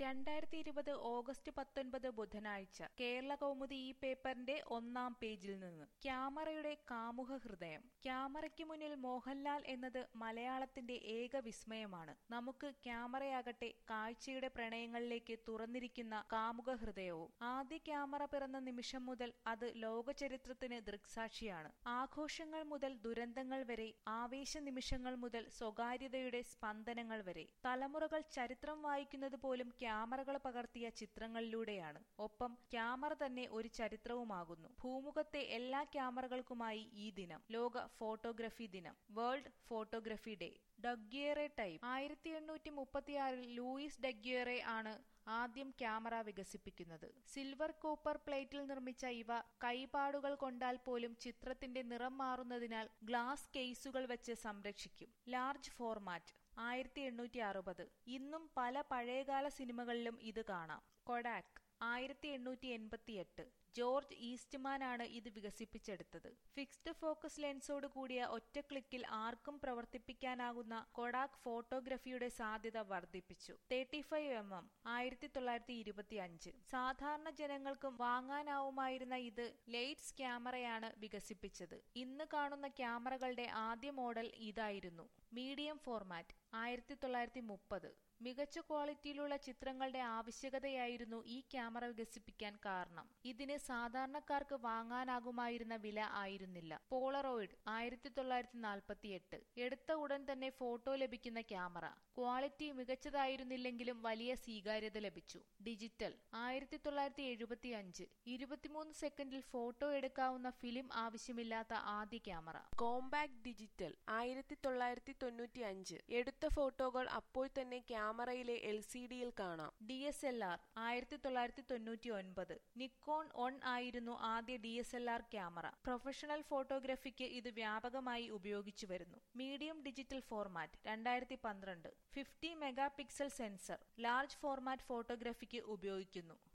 രണ്ടായിരത്തി ഇരുപത് ഓഗസ്റ്റ് പത്തൊൻപത് ബുധനാഴ്ച കേരള കൗമുദി ഈ പേപ്പറിന്റെ ഒന്നാം പേജിൽ നിന്ന് ക്യാമറയുടെ കാമുക ഹൃദയം ക്യാമറയ്ക്ക് മുന്നിൽ മോഹൻലാൽ എന്നത് മലയാളത്തിന്റെ ഏക വിസ്മയമാണ് നമുക്ക് ക്യാമറയാകട്ടെ കാഴ്ചയുടെ പ്രണയങ്ങളിലേക്ക് തുറന്നിരിക്കുന്ന കാമുക ഹൃദയവും ആദ്യ ക്യാമറ പിറന്ന നിമിഷം മുതൽ അത് ലോകചരിത്രത്തിന് ദൃക്സാക്ഷിയാണ് ആഘോഷങ്ങൾ മുതൽ ദുരന്തങ്ങൾ വരെ ആവേശ നിമിഷങ്ങൾ മുതൽ സ്വകാര്യതയുടെ സ്പന്ദനങ്ങൾ വരെ തലമുറകൾ ചരിത്രം വായിക്കുന്നത് പോലും ക്യാമറകൾ പകർത്തിയ ചിത്രങ്ങളിലൂടെയാണ് ഒപ്പം ക്യാമറ തന്നെ ഒരു ചരിത്രവുമാകുന്നു ഭൂമുഖത്തെ എല്ലാ ക്യാമറകൾക്കുമായി ഈ ദിനം ലോക ഫോട്ടോഗ്രഫി ദിനം world photography day daguerreotype ആയിരത്തി എണ്ണൂറ്റി മുപ്പത്തിയാറിൽ ലൂയിസ് ഡഗ്യേറെ ആണ് ആദ്യം ക്യാമറ വികസിപ്പിക്കുന്നത് സിൽവർ കോപ്പർ പ്ലേറ്റിൽ നിർമ്മിച്ച ഇവ കൈപാടുകൾ കൊണ്ടാൽ പോലും ചിത്രത്തിന്റെ നിറം മാറുന്നതിനാൽ ഗ്ലാസ് കേസുകൾ വെച്ച് സംരക്ഷിക്കും ലാർജ് ഫോർമാറ്റ് ആയിരത്തി എണ്ണൂറ്റി അറുപത് ഇന്നും പല പഴയകാല സിനിമകളിലും ഇത് കാണാം കൊഡാക് ആയിരത്തി എണ്ണൂറ്റി എൺപത്തിയെട്ട് ജോർജ് ഈസ്റ്റ്മാൻ ആണ് ഇത് വികസിപ്പിച്ചെടുത്തത് ഫിക്സ്ഡ് ഫോക്കസ് ലെൻസോട് കൂടിയ ഒറ്റ ക്ലിക്കിൽ ആർക്കും പ്രവർത്തിപ്പിക്കാനാകുന്ന കൊഡാക് ഫോട്ടോഗ്രഫിയുടെ സാധ്യത വർദ്ധിപ്പിച്ചു തേർട്ടി ഫൈവ് എം എം ആയിരത്തി തൊള്ളായിരത്തി ഇരുപത്തി അഞ്ച് സാധാരണ ജനങ്ങൾക്കും വാങ്ങാനാവുമായിരുന്ന ഇത് ലെയ്റ്റ്സ് ക്യാമറയാണ് വികസിപ്പിച്ചത് ഇന്ന് കാണുന്ന ക്യാമറകളുടെ ആദ്യ മോഡൽ ഇതായിരുന്നു മീഡിയം ഫോർമാറ്റ് ആയിരത്തി തൊള്ളായിരത്തി മുപ്പത് മികച്ച ക്വാളിറ്റിയിലുള്ള ചിത്രങ്ങളുടെ ആവശ്യകതയായിരുന്നു ഈ ക്യാമറ വികസിപ്പിക്കാൻ കാരണം ഇതിന് സാധാരണക്കാർക്ക് വാങ്ങാനാകുമായിരുന്ന വില ആയിരുന്നില്ല പോളറോയിഡ് ആയിരത്തി തൊള്ളായിരത്തി നാൽപ്പത്തി എട്ട് എടുത്ത ഉടൻ തന്നെ ഫോട്ടോ ലഭിക്കുന്ന ക്യാമറ ക്വാളിറ്റി മികച്ചതായിരുന്നില്ലെങ്കിലും വലിയ സ്വീകാര്യത ലഭിച്ചു ഡിജിറ്റൽ ആയിരത്തി തൊള്ളായിരത്തി എഴുപത്തി അഞ്ച് ഇരുപത്തിമൂന്ന് സെക്കൻഡിൽ ഫോട്ടോ എടുക്കാവുന്ന ഫിലിം ആവശ്യമില്ലാത്ത ആദ്യ ക്യാമറ കോമ്പാക്ട് ഡിജിറ്റൽ ആയിരത്തി തൊള്ളായിരത്തി തൊണ്ണൂറ്റി അഞ്ച് എടുത്ത ഫോട്ടോകൾ അപ്പോൾ തന്നെ ക്യാമറയിലെ എൽ സി ഡിയിൽ കാണാം ഡി എസ് എൽ ആർ ആയിരത്തി തൊള്ളായിരത്തി തൊണ്ണൂറ്റി ഒൻപത് നിക്കോൺ ഒൺ ആയിരുന്നു ആദ്യ D S L R camera professional ഫോട്ടോഗ്രഫിക്ക് ഇത് വ്യാപകമായി ഉപയോഗിച്ചു വരുന്നു മീഡിയം ഡിജിറ്റൽ ഫോർമാറ്റ് രണ്ടായിരത്തി പന്ത്രണ്ട് fifty megapixel sensor large format ഫോട്ടോഗ്രഫിക്ക് ഉപയോഗിക്കുന്നു